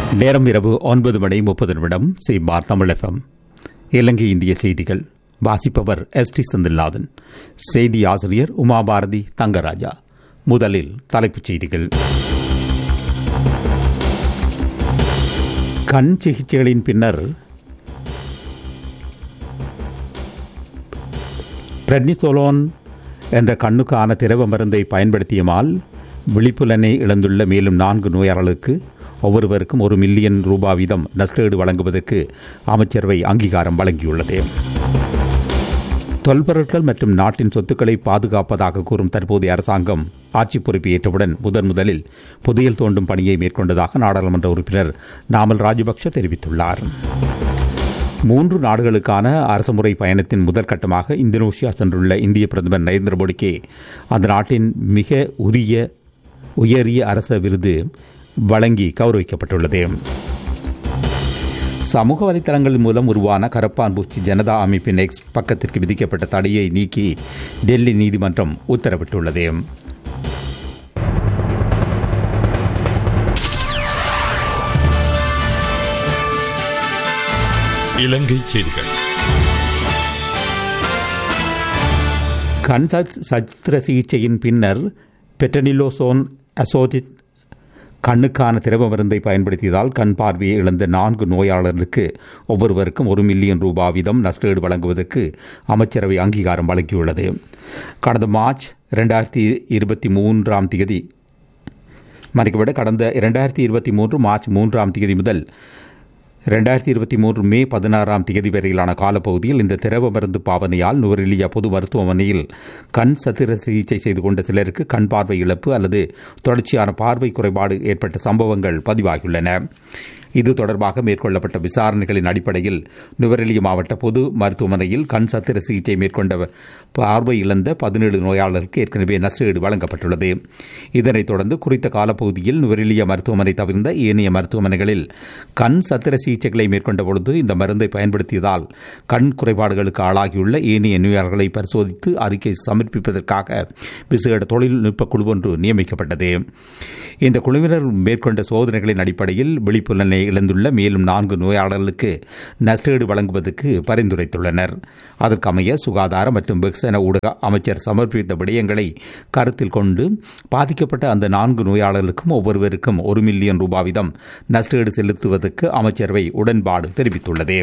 நேரம் இரவு ஒன்பது மணி முப்பது நிமிடம் சிபார் தமிழ் எஃப்எம் இலங்கை இந்திய செய்திகள் வாசிப்பவர் எஸ் டி செந்தில்நாதன் செய்தி ஆசிரியர் உமாபாரதி தங்கராஜா முதலில் தலைப்புச் செய்திகள் கண் சிகிச்சைகளின் பின்னர் பிரெட்னிசோலோன் என்ற கண்ணுக்கான திரவ மருந்தை பயன்படுத்தியமால் விழிப்புலனை இழந்துள்ள மேலும் நான்கு நோயாளர்களுக்கு ஒவ்வொருவருக்கும் ஒரு மில்லியன் ரூபாய் வீதம் நஷ்டஈடு வழங்குவதற்கு அமைச்சரவை அங்கீகாரம் வழங்கியுள்ளது தொல்பொருட்கள் மற்றும் நாட்டின் சொத்துக்களை பாதுகாப்பதாக கூறும் தற்போதைய அரசாங்கம் ஆட்சி பொறுப்பு ஏற்றவுடன் முதன் முதலில் புதையல் தோண்டும் பணியை மேற்கொண்டதாக நாடாளுமன்ற உறுப்பினர் நாமல் ராஜபக்ஷ தெரிவித்துள்ளார் மூன்று நாடுகளுக்கான அரசுமுறை பயணத்தின் முதற்கட்டமாக இந்தோனேஷியா சென்றுள்ள இந்திய பிரதமர் நரேந்திர மோடிக்கு அந்த நாட்டின் மிக உரிய உயரிய அரச விருது வழங்கி கௌரவிக்கப்பட்டுள்ளது சமூக வலைதளங்கள் மூலம் உருவான கரப்பான் பூச்சி ஜனதா அமைப்பின் எக்ஸ் பக்கத்திற்கு விதிக்கப்பட்ட தடையை நீக்கி டெல்லி நீதிமன்றம் உத்தரவிட்டுள்ளது இலங்கை செய்திகள் கண் சத்திர சிகிச்சையின் பின்னர் பெட்டனிலோசோன் அசோடிட் கண்ணுக்கான திரவ மருந்தை பயன்படுத்தியதால் கண் பார்வையை இழந்த நான்கு நோயாளர்களுக்கு ஒவ்வொருவருக்கும் ஒரு மில்லியன் ரூபாய் வீதம் நஷ்டஈடு வழங்குவதற்கு அமைச்சரவை அங்கீகாரம் வழங்கியுள்ளது கடந்த மார்ச் இரண்டாயிரத்தி இருபத்தி மூன்றாம் தேதி மறைக்கப்பட கடந்த இரண்டாயிரத்தி இருபத்தி மூன்று மார்ச் மூன்றாம் தேதி முதல் ரெண்டாயிரத்தி இருபத்தி மூன்று மே பதினாறாம் தேதி வரையிலான காலப்பகுதியில் இந்த திரவ மருந்து பாவனையால் நுவரெலியா பொது மருத்துவமனையில் கண் சத்திர சிகிச்சை செய்து கொண்ட சிலருக்கு கண் பார்வை இழப்பு அல்லது தொடர்ச்சியான பார்வை குறைபாடு ஏற்பட்ட சம்பவங்கள் பதிவாகியுள்ளன இது தொடர்பாக மேற்கொள்ளப்பட்ட விசாரணைகளின் அடிப்படையில் நுவரெலியா மாவட்ட பொது மருத்துவமனையில் கண் சத்திர சிகிச்சை மேற்கொண்ட பார்வை இழந்த பதினேழு நோயாளர்களுக்கு ஏற்கனவே நஷ்டஈடு வழங்கப்பட்டுள்ளது இதனைத் தொடர்ந்து குறித்த காலப்பகுதியில் நுவரெலியா மருத்துவமனை தவிர்ந்த ஏனைய மருத்துவமனைகளில் கண் சத்திர சிகிச்சைகளை மேற்கொண்ட பொழுது இந்த மருந்தை பயன்படுத்தியதால் கண் குறைபாடுகளுக்கு ஆளாகியுள்ள ஏனைய நோயாளர்களை பரிசோதித்து அறிக்கை சமர்ப்பிப்பதற்காக விசேட தொழில்நுட்ப குழு ஒன்று நியமிக்கப்பட்டது இந்த குழுவினர் மேற்கொண்ட சோதனைகளின் அடிப்படையில் விழிப்புலனை இழந்துள்ள மேலும் நான்கு நோயாளர்களுக்கு நஷ்டஈடு வழங்குவதற்கு பரிந்துரைத்துள்ளனர் அதற்கமைய சுகாதார மற்றும் வெகுசன ஊடக அமைச்சர் சமர்ப்பித்த விடயங்களை கருத்தில் கொண்டு பாதிக்கப்பட்ட அந்த நான்கு நோயாளர்களுக்கும் ஒவ்வொருவருக்கும் ஒரு மில்லியன் ரூபாய் வீதம் நஷ்டஈடு செலுத்துவதற்கு அமைச்சரவை உடன்பாடு தெரிவித்துள்ளது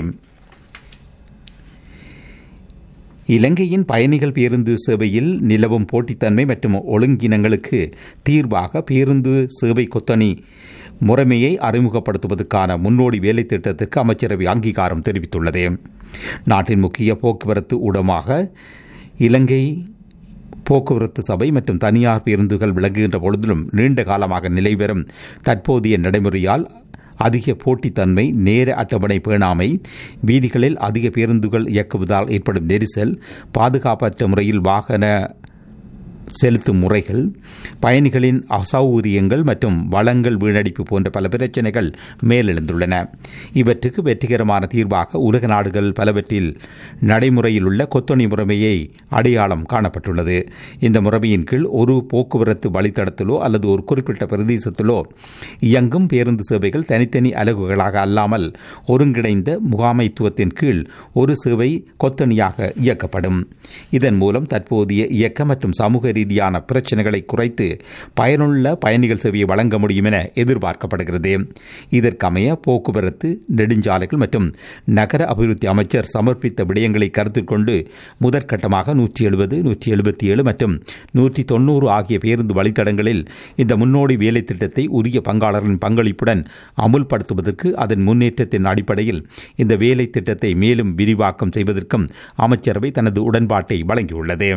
இலங்கையின் பயணிகள் பேருந்து சேவையில் நிலவும் போட்டித்தன்மை மற்றும் ஒழுங்கினங்களுக்கு தீர்வாக பேருந்து சேவை கொத்தணி முறைமையை அறிமுகப்படுத்துவதற்கான முன்னோடி வேலை திட்டத்திற்கு அமைச்சரவை அங்கீகாரம் தெரிவித்துள்ளது நாட்டின் முக்கிய போக்குவரத்து ஊடமாக இலங்கை போக்குவரத்து சபை மற்றும் தனியார் பேருந்துகள் விளங்குகின்ற பொழுதிலும் நீண்ட காலமாக நிலைவரும் தற்போதைய நடைமுறையால் அதிக போட்டித்தன்மை நேர அட்டவணை பேணாமை வீதிகளில் அதிக பேருந்துகள் இயக்குவதால் ஏற்படும் நெரிசல் பாதுகாப்பற்ற முறையில் வாகன செலுத்தும் முறைகள் பயணிகளின் அசௌகரியங்கள் மற்றும் வளங்கள் வீணடிப்பு போன்ற பல பிரச்சனைகள் மேலெழுந்துள்ளன இவற்றுக்கு வெற்றிகரமான தீர்வாக உலக நாடுகள் பலவற்றில் நடைமுறையில் உள்ள கொத்தணி முறைமையை அடையாளம் காணப்பட்டுள்ளது இந்த முறைமையின் கீழ் ஒரு போக்குவரத்து வழித்தடத்திலோ அல்லது ஒரு குறிப்பிட்ட பிரதேசத்திலோ இயங்கும் பேருந்து சேவைகள் தனித்தனி அலகுகளாக அல்லாமல் ஒருங்கிணைந்த முகாமைத்துவத்தின் கீழ் ஒரு சேவை கொத்தணியாக இயக்கப்படும் இதன் மூலம் தற்போதைய இயக்க மற்றும் சமூக ரீதியான பிரச்சினைகளை குறைத்து பயனுள்ள பயணிகள் சேவையை வழங்க முடியும் என எதிர்பார்க்கப்படுகிறது இதற்கமைய போக்குவரத்து நெடுஞ்சாலைகள் மற்றும் நகர அபிவிருத்தி அமைச்சர் சமர்ப்பித்த விடயங்களை கருத்தில் கொண்டு முதற்கட்டமாக நூற்றி எழுபது நூற்றி எழுபத்தி ஏழு மற்றும் நூற்றி தொன்னூறு ஆகிய பேருந்து வழித்தடங்களில் இந்த முன்னோடி வேலை திட்டத்தை உரிய பங்காளர்களின் பங்களிப்புடன் அமுல்படுத்துவதற்கு அதன் முன்னேற்றத்தின் அடிப்படையில் இந்த வேலை திட்டத்தை மேலும் விரிவாக்கம் செய்வதற்கும் அமைச்சரவை தனது உடன்பாட்டை வழங்கியுள்ளது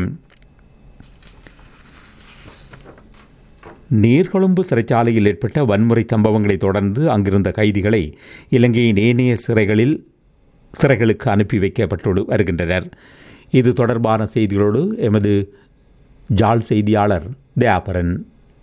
நீர்கொழும்பு சிறைச்சாலையில் ஏற்பட்ட வன்முறை சம்பவங்களை தொடர்ந்து அங்கிருந்த கைதிகளை இலங்கையின் ஏனைய சிறைகளில் சிறைகளுக்கு அனுப்பி வைக்கப்பட்டு வருகின்றனர் இது தொடர்பான செய்திகளோடு எமது ஜால் செய்தியாளர் தயாபரன்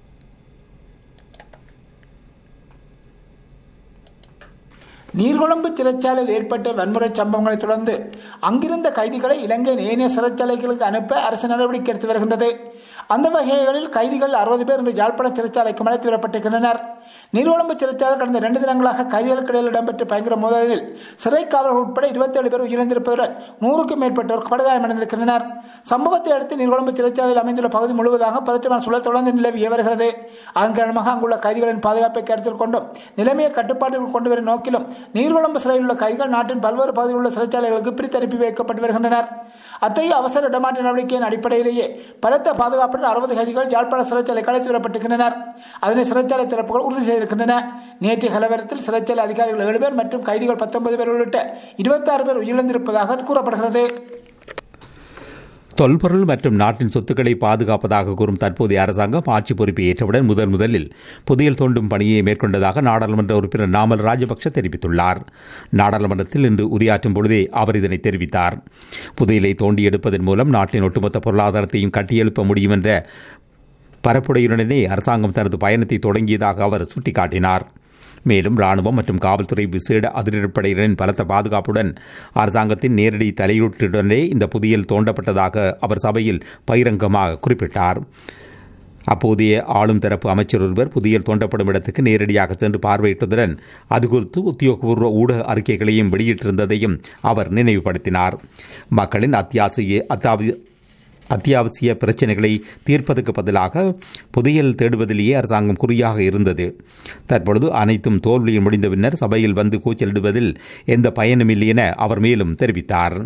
நீர்கொழும்பு சிறைச்சாலையில் ஏற்பட்ட வன்முறை சம்பவங்களை தொடர்ந்து அங்கிருந்த கைதிகளை இலங்கையின் ஏனைய சிறைச்சாலைகளுக்கு அனுப்ப அரசு நடவடிக்கை எடுத்து வருகின்றது அந்த வகைகளில் கைதிகள் அறுபது பேர் இன்று யாழ்ப்பாண சிறைச்சாலைக்கு அழைத்து வரப்பட்டிருக்கின்றனர் நீர்வளம்பு சிறைச்சாலையில் கடந்த இரண்டு தினங்களாக கைதிகளுக்கு இடையில் இடம்பெற்ற பயங்கர மோதலில் சிறை காவலர்கள் உட்பட இருபத்தேழு பேர் உயிரிழந்திருப்பதுடன் நூறுக்கும் மேற்பட்டோர் படுகாயமடைந்திருக்கின்றனர் சம்பவத்தை அடுத்து நீர்வளம்பு சிறைச்சாலையில் அமைந்துள்ள பகுதி முழுவதாக பதற்றமான சூழல் தொடர்ந்து நிலவி வருகிறது அதன் காரணமாக அங்குள்ள கைதிகளின் பாதுகாப்பை கருத்தில் கொண்டும் நிலைமையை கட்டுப்பாட்டுக்குள் கொண்டு வரும் நோக்கிலும் நீர்வளம்பு சிறையில் உள்ள கைதிகள் நாட்டின் பல்வேறு பகுதியில் உள்ள சிறைச்சாலைகளுக்கு பிரித்து அனுப்பி வைக்கப்பட்டு வருகின்றனர் அத்தகைய அவசர இடமாற்ற நடவடிக்கையின் அடிப்படையிலேயே பலத்த பாதுகாப்புடன் அறுபது கைதிகள் யாழ்ப்பாண சிறைச்சாலை கலைத்து வரப்பட்டிருக்கின்றனர் அதனை சிறைச்சாலை தரப்புகள் உறுதி செய்திருக்கின்றன நேற்றைய கலவரத்தில் சிறைச்சாலை அதிகாரிகள் ஏழு பேர் மற்றும் கைதிகள் பத்தொன்பது பேர் உள்ளிட்ட இருபத்தாறு பேர் உயிரிழந்திருப்பதாக கூறப்படுகிறது தொல்பொருள் மற்றும் நாட்டின் சொத்துக்களை பாதுகாப்பதாக கூறும் தற்போதைய அரசாங்கம் ஆட்சி பொறுப்பை ஏற்றவுடன் முதன் முதலில் புதையல் தோண்டும் பணியை மேற்கொண்டதாக நாடாளுமன்ற உறுப்பினர் நாமல் ராஜபக்ஷ தெரிவித்துள்ளார் நாடாளுமன்றத்தில் இன்று உரையாற்றும் பொழுதே அவர் இதனை தெரிவித்தார் புதையலை தோண்டி எடுப்பதன் மூலம் நாட்டின் ஒட்டுமொத்த பொருளாதாரத்தையும் கட்டியெழுப்ப முடியும் என்ற பரப்புடையுடனே அரசாங்கம் தனது பயணத்தை தொடங்கியதாக அவர் சுட்டிக்காட்டினார் மேலும் ராணுவம் மற்றும் காவல்துறை விசேட அதிரடிப்படையினரின் பலத்த பாதுகாப்புடன் அரசாங்கத்தின் நேரடி தலையீட்டுடனே இந்த புதியல் தோண்டப்பட்டதாக அவர் சபையில் பகிரங்கமாக குறிப்பிட்டார் அப்போதைய ஆளும் தரப்பு அமைச்சர் ஒருவர் புதியல் தோண்டப்படும் இடத்துக்கு நேரடியாக சென்று பார்வையிட்டதுடன் அது குறித்து உத்தியோகபூர்வ ஊடக அறிக்கைகளையும் வெளியிட்டிருந்ததையும் அவர் நினைவுபடுத்தினார் மக்களின் அத்தியாவசிய அத்தாவசிய அத்தியாவசிய பிரச்சனைகளை தீர்ப்பதற்கு பதிலாக புதையல் தேடுவதிலேயே அரசாங்கம் குறியாக இருந்தது தற்பொழுது அனைத்தும் தோல்வியில் முடிந்த பின்னர் சபையில் வந்து கூச்சலிடுவதில் எந்த பயனும் இல்லை என அவர் மேலும் தெரிவித்தார்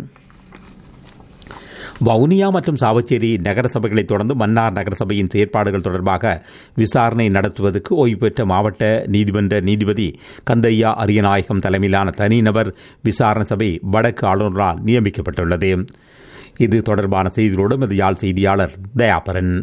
வவுனியா மற்றும் சாவச்சேரி நகர சபைகளைத் தொடர்ந்து மன்னார் நகரசபையின் செயற்பாடுகள் தொடர்பாக விசாரணை நடத்துவதற்கு ஓய்வு பெற்ற மாவட்ட நீதிமன்ற நீதிபதி கந்தையா அரியநாயகம் தலைமையிலான தனிநபர் விசாரணை சபை வடக்கு ஆளுநரால் நியமிக்கப்பட்டுள்ளது இது தொடர்பான செய்திகளோடு எமது யாழ் செய்தியாளர் தயாபரன்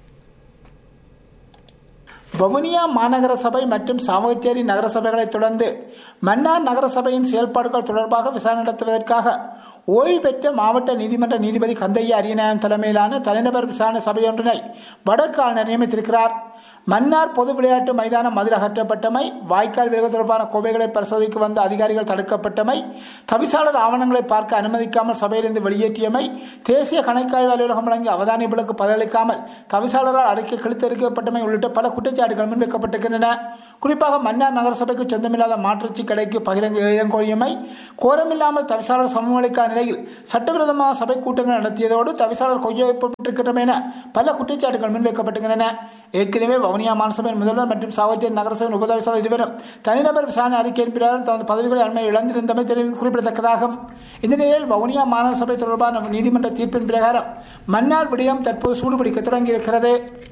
வவுனியா மாநகர சபை மற்றும் சாவகச்சேரி நகர சபைகளைத் தொடர்ந்து மன்னார் நகர சபையின் செயல்பாடுகள் தொடர்பாக விசாரணை நடத்துவதற்காக ஓய்வு பெற்ற மாவட்ட நீதிமன்ற நீதிபதி கந்தையா அரியநாயகம் தலைமையிலான தனிநபர் விசாரணை சபையொன்றினை வடக்கு ஆளுநர் நியமித்திருக்கிறார் மன்னார் பொது விளையாட்டு மைதானம் மதில் அகற்றப்பட்டமை வாய்க்கால் வேக தொடர்பான கோவைகளை பரிசோதிக்க வந்த அதிகாரிகள் தடுக்கப்பட்டமை தவிசாளர் ஆவணங்களை பார்க்க அனுமதிக்காமல் சபையிலிருந்து வெளியேற்றியமை தேசிய கணக்காய்வு அலுவலகம் வழங்கிய அவதானிப்புகளுக்கு பதிலளிக்காமல் தவிசாளரால் அறிக்கை கிழித்தெடுக்கப்பட்டமை உள்ளிட்ட பல குற்றச்சாட்டுகள் முன்வைக்கப்பட்டிருக்கின்றன குறிப்பாக மன்னார் நகரசபைக்கு சொந்தமில்லாத மாற்றுச்சி கடைக்கு பகிரங்க இளங்கோரியமை கோரமில்லாமல் தவிசாளர் சமமளிக்காத நிலையில் சட்டவிரோதமாக சபை கூட்டங்கள் நடத்தியதோடு தவிசாளர் கொய்யப்பட்டிருக்கின்றன என பல குற்றச்சாட்டுகள் முன்வைக்கப்பட்டிருக்கின்றன ஏற்கனவே வவுனியா மாநசபையின் முதல்வர் மற்றும் சாவச்சேரி நகரசபையின் உபதவிசாளர் இருவரும் தனிநபர் விசாரணை அறிக்கையின் பிரகாரம் தமது பதவிகளை அண்மையில் இழந்திருந்தமை தெரிவித்து குறிப்பிடத்தக்கதாகும் இந்த நிலையில் வவுனியா மாநகர சபை தொடர்பான நீதிமன்ற தீர்ப்பின் பிரகாரம் மன்னார் விடயம் தற்போது சூடுபிடிக்க தொடங்கியிருக்கிறது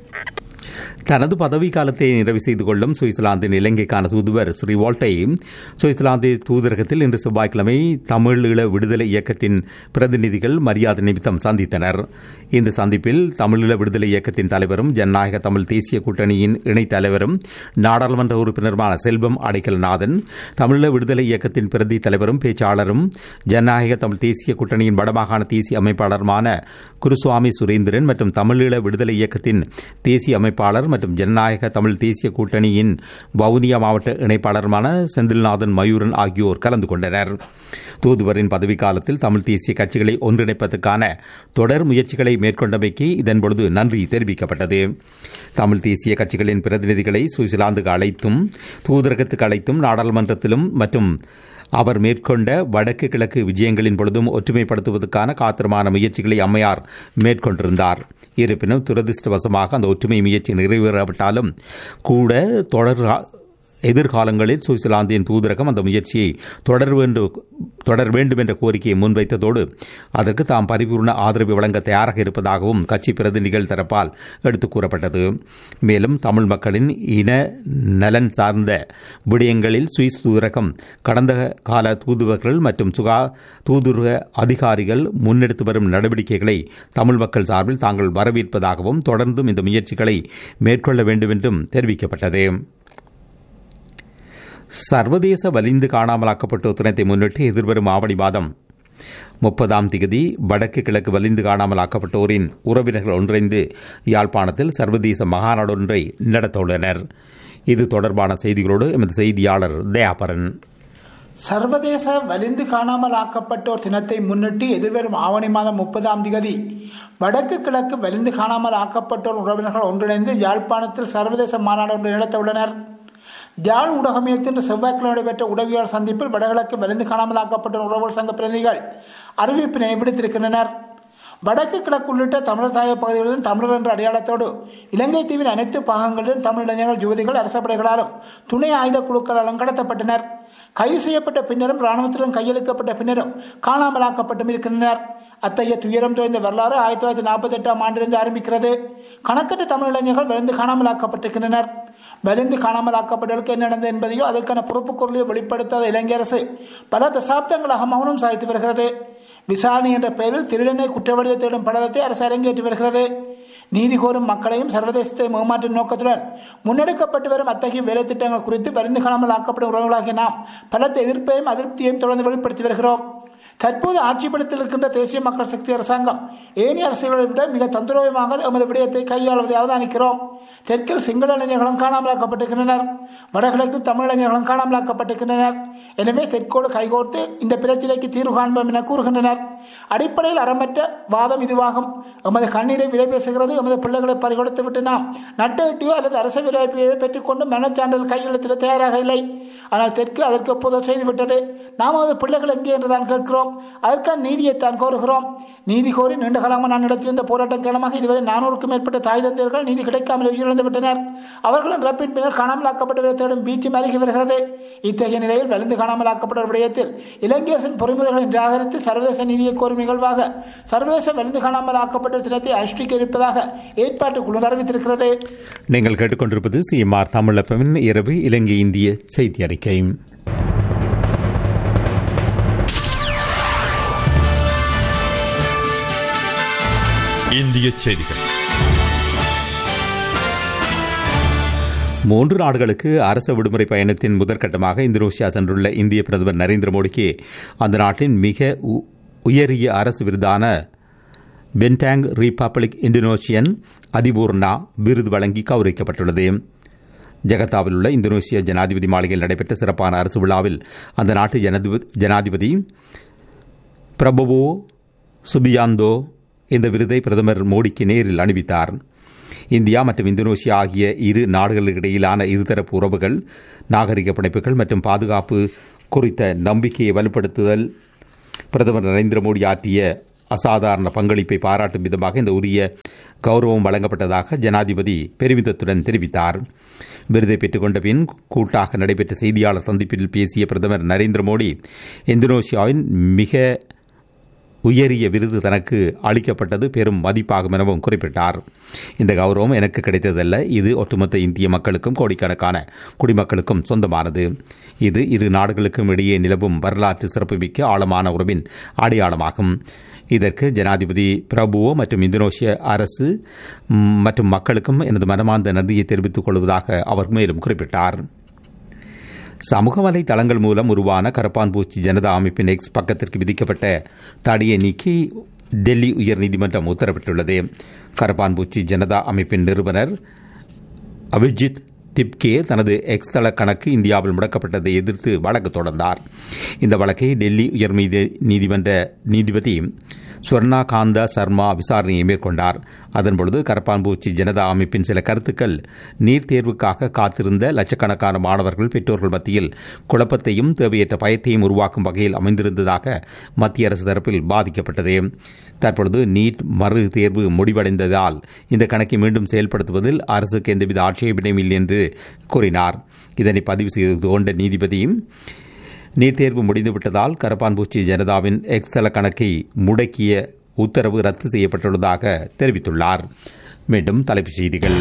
தனது பதவி காலத்தை நிறைவு செய்து கொள்ளும் சுவிட்சர்லாந்தின் இலங்கைக்கான தூதுவர் ஸ்ரீ வால்ட்டை சுவிட்சர்லாந்து தூதரகத்தில் இன்று செவ்வாய்க்கிழமை தமிழீழ விடுதலை இயக்கத்தின் பிரதிநிதிகள் மரியாதை நிமித்தம் சந்தித்தனர் இந்த சந்திப்பில் தமிழீழ விடுதலை இயக்கத்தின் தலைவரும் ஜனநாயக தமிழ் தேசிய கூட்டணியின் இணைத் தலைவரும் நாடாளுமன்ற உறுப்பினருமான செல்வம் அடைக்கல்நாதன் தமிழீழ விடுதலை இயக்கத்தின் பிரதி தலைவரும் பேச்சாளரும் ஜனநாயக தமிழ் தேசிய கூட்டணியின் வடமாகாண தேசிய அமைப்பாளருமான குருசுவாமி சுரேந்திரன் மற்றும் தமிழீழ விடுதலை இயக்கத்தின் தேசிய அமைப்பாளர் மற்றும் ஜனநாயக தமிழ் தேசிய கூட்டணியின் வவுனியா மாவட்ட இணைப்பாளருமான செந்தில்நாதன் மயூரன் ஆகியோர் கலந்து கொண்டனர் தூதுவரின் பதவிக்காலத்தில் தமிழ் தேசிய கட்சிகளை ஒன்றிணைப்பதற்கான தொடர் முயற்சிகளை மேற்கொண்டமைக்கு இதன்பொழுது நன்றி தெரிவிக்கப்பட்டது தமிழ் தேசிய கட்சிகளின் பிரதிநிதிகளை சுவிட்சர்லாந்துக்கு அழைத்தும் தூதரகத்துக்கு அழைத்தும் நாடாளுமன்றத்திலும் மற்றும் அவர் மேற்கொண்ட வடக்கு கிழக்கு விஜயங்களின் பொழுதும் ஒற்றுமைப்படுத்துவதற்கான காத்திரமான முயற்சிகளை அம்மையார் மேற்கொண்டிருந்தார் இருப்பினும் துரதிருஷ்டவசமாக அந்த ஒற்றுமை முயற்சி நிறைவேறாவிட்டாலும் கூட தொடர் எதிர்காலங்களில் சுவிட்சர்லாந்தின் தூதரகம் அந்த முயற்சியை தொடர் வேண்டும் தொடர வேண்டும் என்ற கோரிக்கையை முன்வைத்ததோடு அதற்கு தாம் பரிபூர்ண ஆதரவு வழங்க தயாராக இருப்பதாகவும் கட்சி பிரதிநிதிகள் தரப்பால் எடுத்துக் கூறப்பட்டது மேலும் தமிழ் மக்களின் இன நலன் சார்ந்த விடயங்களில் சுவிஸ் தூதரகம் கடந்த கால தூதுவர்கள் மற்றும் சுகா தூதுவக அதிகாரிகள் முன்னெடுத்து வரும் நடவடிக்கைகளை தமிழ் மக்கள் சார்பில் தாங்கள் வரவேற்பதாகவும் தொடர்ந்தும் இந்த முயற்சிகளை மேற்கொள்ள வேண்டும் என்றும் தெரிவிக்கப்பட்டது சர்வதேச வலிந்து காணாமலாக்கப்பட்டோர் தினத்தை முன்னிட்டு எதிர்வரும் ஆவணி மாதம் முப்பதாம் திகதி வடக்கு கிழக்கு வலிந்து காணாமலாக்கப்பட்டோரின் உறவினர்கள் ஒன்றிணைந்து யாழ்ப்பாணத்தில் சர்வதேச மகாநாடு ஒன்றை நடத்தவுள்ளனர் இது தொடர்பான செய்திகளோடு எமது செய்தியாளர் தயாபரன் சர்வதேச வலிந்து காணாமல் ஆக்கப்பட்டோர் தினத்தை முன்னிட்டு எதிர்வரும் ஆவணி மாதம் முப்பதாம் திகதி வடக்கு கிழக்கு வலிந்து காணாமல் ஆக்கப்பட்டோர் உறவினர்கள் ஒன்றிணைந்து யாழ்ப்பாணத்தில் சர்வதேச மாநாடு ஒன்று நடத்த உள்ளனர் ஜாழ் ஊடகமையத்தின் செவ்வாய்க்கிழமை நடைபெற்ற உடவியாளர் சந்திப்பில் வடகிழக்கு வலிந்து காணாமலாக்கப்பட்ட உறவுகள் சங்க பிரதிநிதிகள் அறிவிப்பினை விடுத்திருக்கின்றனர் வடக்கு கிழக்கு உள்ளிட்ட தமிழர் தாய பகுதிகளிலும் தமிழர் என்ற அடையாளத்தோடு இலங்கை தீவின் அனைத்து பாகங்களிலும் தமிழ் இளைஞர்கள் யுவதிகள் அரச படைகளாலும் துணை ஆயுத குழுக்களாலும் கடத்தப்பட்டனர் கைது செய்யப்பட்ட பின்னரும் இராணுவத்துடன் கையளிக்கப்பட்ட பின்னரும் காணாமலாக்கப்பட்டும் இருக்கின்றனர் அத்தகைய துயரம் தோய்ந்த வரலாறு ஆயிரத்தி தொள்ளாயிரத்தி நாற்பத்தி எட்டாம் ஆண்டிலிருந்து ஆரம்பிக்கிறது கணக்கற்ற தமிழ் இளைஞர்கள் விழுந்து காணாமலாக்கப்பட்டிருக்கின்றனர் வலிந்து காணாமலாக்கப்பட்டவர்களுக்கு என்ன நடந்தது என்பதையோ அதற்கான பொறுப்புக்குரலையோ வெளிப்படுத்தாத இலங்கை அரசு பல தசாப்தங்களாக மௌனம் சாய்த்து வருகிறது விசாரணை என்ற பெயரில் திருடனை குற்றவாளியை தேடும் படலத்தை அரசு அரங்கேற்றி வருகிறது நீதி கோரும் மக்களையும் சர்வதேசத்தை ஏமாற்றும் நோக்கத்துடன் முன்னெடுக்கப்பட்டு வரும் அத்தகைய வேலை திட்டங்கள் குறித்து வருந்து காணாமல் ஆக்கப்படும் உறவுகளாகிய நாம் பலத்த எதிர்ப்பையும் அதிருப்தியையும் தொடர்ந்து வெளிப்படுத்தி வருகிறோம் தற்போது ஆட்சிப்படத்தில் இருக்கின்ற தேசிய மக்கள் சக்தி அரசாங்கம் ஏனைய அரசுகளை விட மிக தந்திரோகமாக எமது விடயத்தை கையாளுவதை அவதானிக்கிறோம் தெற்கில் சிங்கள இளைஞர்களும் காணாமலாக்கப்பட்டிருக்கின்றனர் வடகிழக்கில் தமிழ் இளைஞர்களும் காணாமலாக்கப்பட்டிருக்கின்றனர் எனவே தெற்கோடு கைகோர்த்து இந்த பிரச்சனைக்கு தீர்வு காண்போம் என கூறுகின்றனர் அடிப்படையில் அறமற்ற வாதம் இதுவாகும் எமது கண்ணீரை விலை பேசுகிறது எமது பிள்ளைகளை பறிகொடுத்து விட்டு நாம் நட்டோ அல்லது அரசு விளைவிப்பையோ பெற்றுக்கொண்டு மனச்சான்றல் கையெழுத்திட தயாராக இல்லை ஆனால் தெற்கு அதற்கு எப்போதோ செய்துவிட்டது நாம் நமது பிள்ளைகள் எங்கே என்று தான் கேட்கிறோம் அதற்கான நீதியைத்தான் கோருகிறோம் நீதி கோரி நீண்ட காலமாக நான் நடத்தி வந்த போராட்டம் காரணமாக இதுவரை நானூறுக்கும் மேற்பட்ட தாய் தந்தையர்கள் நீதி கிடைக்காமல் உயிரிழந்து விட்டனர் அவர்களும் இறப்பின் பின்னர் காணாமலாக்கப்பட்டவரை தேடும் பீச்சும் அருகி வருகிறது இத்தகைய நிலையில் வலிந்து காணாமலாக்கப்பட்ட விடயத்தில் இலங்கை அரசின் பொறிமுறைகளை நிராகரித்து சர்வதேச நீதியை கோரும் நிகழ்வாக சர்வதேச வலிந்து காணாமலாக்கப்பட்ட தினத்தை அனுஷ்டிக்க இருப்பதாக ஏற்பாட்டுக்குழு அறிவித்திருக்கிறது நீங்கள் கேட்டுக்கொண்டிருப்பது சிஎம்ஆர் தமிழ் எஃப்எம்மின் இரவு இலங்கை இந்திய செய்தி அறிக்கை இந்திய செய்திகள் மூன்று நாடுகளுக்கு அரச விடுமுறை பயணத்தின் முதற்கட்டமாக இந்தோனேஷியா சென்றுள்ள இந்திய பிரதமர் நரேந்திர மோடிக்கு அந்த நாட்டின் மிக உ- உயரிய அரசு விருதான பென்டாங் ரிபப்ளிக் இந்தோனேஷியன் அதிபூர்ணா விருது வழங்கி கௌரவிக்கப்பட்டுள்ளது ஜகத்தாவில் உள்ள இந்தோனேசிய ஜனாதிபதி மாளிகையில் நடைபெற்ற சிறப்பான அரசு விழாவில் அந்த நாட்டு ஜனாதிபதி ஜனாதிபதி பிரபவோ சுபியாந்தோ இந்த விருதை பிரதமர் மோடிக்கு நேரில் அணிவித்தார் இந்தியா மற்றும் இந்தோனேசியா ஆகிய இரு நாடுகளுக்கிடையிலான இருதரப்பு உறவுகள் நாகரிக பிணைப்புகள் மற்றும் பாதுகாப்பு குறித்த நம்பிக்கையை வலுப்படுத்துதல் பிரதமர் நரேந்திர மோடி ஆற்றிய அசாதாரண பங்களிப்பை பாராட்டும் விதமாக இந்த உரிய கௌரவம் வழங்கப்பட்டதாக ஜனாதிபதி பெருமிதத்துடன் தெரிவித்தார் விருதை பெற்றுக்கொண்ட பின் கூட்டாக நடைபெற்ற செய்தியாளர் சந்திப்பில் பேசிய பிரதமர் நரேந்திர மோடி இந்தோனேசியாவின் மிக உயரிய விருது தனக்கு அளிக்கப்பட்டது பெரும் மதிப்பாகும் எனவும் குறிப்பிட்டார் இந்த கௌரவம் எனக்கு கிடைத்ததல்ல இது ஒட்டுமொத்த இந்திய மக்களுக்கும் கோடிக்கணக்கான குடிமக்களுக்கும் சொந்தமானது இது இரு நாடுகளுக்கும் இடையே நிலவும் வரலாற்று சிறப்புமிக்க ஆழமான உறவின் அடையாளமாகும் இதற்கு ஜனாதிபதி பிரபுவோ மற்றும் இந்தோனேஷிய அரசு ம், மற்றும் மக்களுக்கும் எனது மனமார்ந்த நன்றியை தெரிவித்துக் கொள்வதாக அவர் மேலும் குறிப்பிட்டார் சமூக வலைதளங்கள் மூலம் உருவான கரப்பான்பூச்சி ஜனதா அமைப்பின் எக்ஸ் பக்கத்திற்கு விதிக்கப்பட்ட தடையை நீக்கி டெல்லி உயர்நீதிமன்றம் உத்தரவிட்டுள்ளது கரப்பான்பூச்சி ஜனதா அமைப்பின் நிறுவனர் அபிஜித் டிப்கே தனது எக்ஸ் தள கணக்கு இந்தியாவில் முடக்கப்பட்டதை எதிர்த்து வழக்கு தொடர்ந்தார் இந்த வழக்கை டெல்லி உயர் நீதிமன்ற நீதிபதி ஸ்வர்ணா காந்தா சர்மா விசாரணையை மேற்கொண்டார் அதன்பொழுது கரப்பான்பூச்சி ஜனதா அமைப்பின் சில கருத்துக்கள் நீட் தேர்வுக்காக காத்திருந்த லட்சக்கணக்கான மாணவர்கள் பெற்றோர்கள் மத்தியில் குழப்பத்தையும் தேவையற்ற பயத்தையும் உருவாக்கும் வகையில் அமைந்திருந்ததாக மத்திய அரசு தரப்பில் பாதிக்கப்பட்டது தற்பொழுது நீட் மறு தேர்வு முடிவடைந்ததால் இந்த கணக்கை மீண்டும் செயல்படுத்துவதில் அரசுக்கு எந்தவித ஆட்சேபனையும் இல்லை என்று கூறினார் இதனை பதிவு செய்து கொண்ட நீதிபதியும் நீட் தேர்வு முடிந்துவிட்டதால் கரப்பான்பூச்சி ஜனதாவின் எக்ஸல கணக்கை முடக்கிய உத்தரவு ரத்து செய்யப்பட்டுள்ளதாக தெரிவித்துள்ளார் மீண்டும் தலைப்புச் செய்திகள்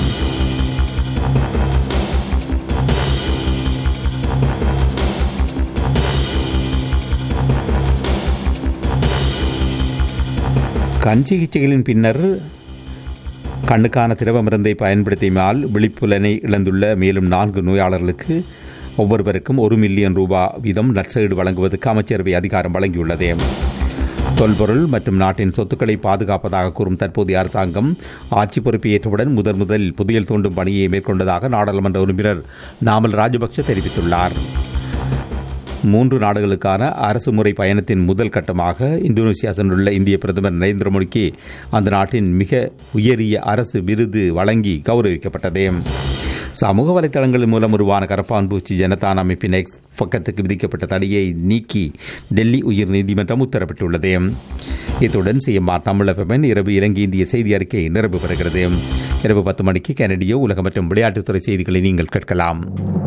கண் சிகிச்சைகளின் பின்னர் கண்ணுக்கான திரவ மருந்தை பயன்படுத்தினால் விழிப்புலனை இழந்துள்ள மேலும் நான்கு நோயாளர்களுக்கு ஒவ்வொருவருக்கும் ஒரு மில்லியன் ரூபாய் வீதம் நற்சீடு வழங்குவதற்கு அமைச்சரவை அதிகாரம் வழங்கியுள்ளது தொல்பொருள் மற்றும் நாட்டின் சொத்துக்களை பாதுகாப்பதாக கூறும் தற்போதைய அரசாங்கம் ஆட்சி பொறுப்பை ஏற்றவுடன் முதன் முதலில் புதியல் தோண்டும் பணியை மேற்கொண்டதாக நாடாளுமன்ற உறுப்பினர் நாமல் ராஜபக்ஷ தெரிவித்துள்ளார் மூன்று நாடுகளுக்கான அரசு முறை பயணத்தின் முதல் கட்டமாக இந்தோனேசியா சென்றுள்ள இந்திய பிரதமர் நரேந்திர மோடிக்கு அந்த நாட்டின் மிக உயரிய அரசு விருது வழங்கி கௌரவிக்கப்பட்டது சமூக வலைதளங்கள் மூலம் உருவான கரப்பான் பூச்சி ஜனதான் அமைப்பின் எக்ஸ் பக்கத்துக்கு விதிக்கப்பட்ட தடையை நீக்கி டெல்லி உயர் நீதிமன்றம் உத்தரவிட்டுள்ளது இத்துடன் சிஎம்ஆர் தமிழகமன் இரவு இலங்கை இந்திய செய்தி அறிக்கை நிறைவு பெறுகிறது இரவு பத்து மணிக்கு கனடியோ உலக மற்றும் விளையாட்டுத்துறை செய்திகளை நீங்கள் கேட்கலாம்